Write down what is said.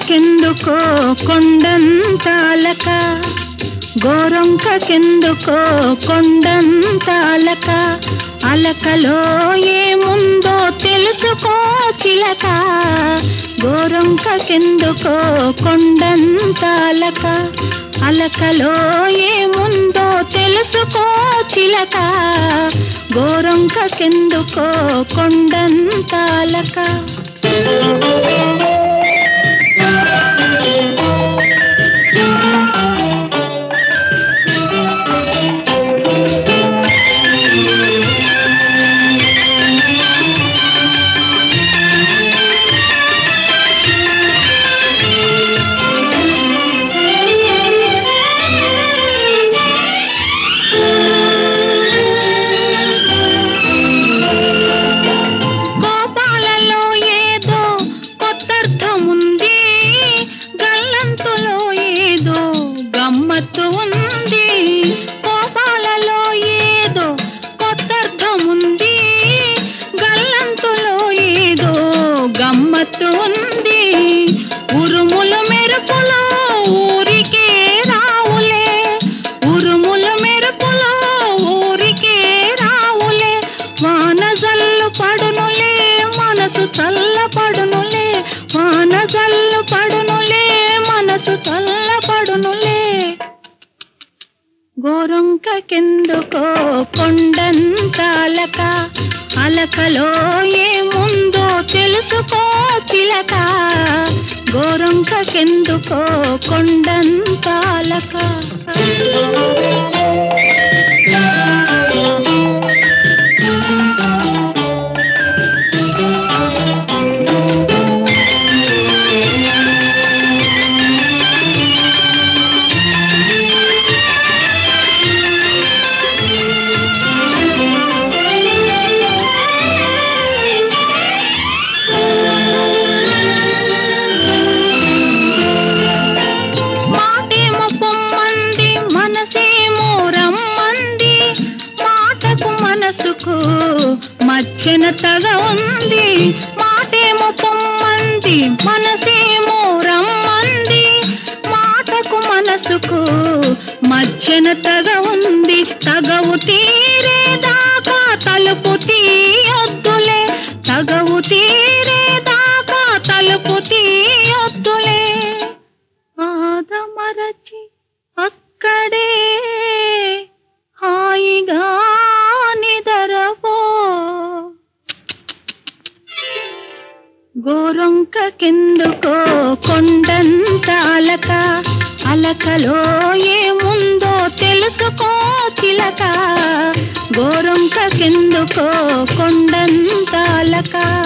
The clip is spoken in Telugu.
గోరొంకకెందుకో కొండంతాలక గోరొంకకెందుకో కొండంతాలక అలకలో ఏముందో తెలుసుకో చిలక గోరొంకకెందుకో కొండంతాలక అలకలో ఏముందో తెలుసుకో చిలక గోరొంకకెందుకో కొండంతాలక కోపాలలో ఏదో కొత్తర్థముంది గల్లంతులో ఏదో గమ్మత్తు ఉంది కోపాలలో ఏదో కొత్తర్థముంది గల్లంతులో ఏదో గమ్మత్తు ఉంది ఉరుములు మెరుపులో ఊరికే రావులే ఉరుములు మెరుపులో ఊరికే రావులే వాన జల్లు పడునులే మనసు చల్ల పడునులే వాన జల్లు పడునులే మనసు చల్ల పడునులే గోరొంకకెందుకో కొండంతాలక అలకలో ఏముందో తెలుసుకో చిలక గోరొంకకెందుకో కొండంతాలక మాటేమో పొమ్మంది మనసేమో రమ్మంది మాటకు మనసుకు మధ్యన తగ ఉంది మాటేమో పొమ్మంది మనసేమో రమ్మంది మాటకు మనసుకు మధ్యన తగ ఉంది తగవు తీరేదాకా తలుపు తీయొద్దులే తగవు తీరేదాకా తలుపు తీయొద్దులే ఆదమరచి అక్కడే హాయిగా నిదరపో గోరొంకకెందుకో కొండంత అలక అలకలో ఏముందో తెలుసుకో చిలక గోరొంకకెందుకో కొండంత అలక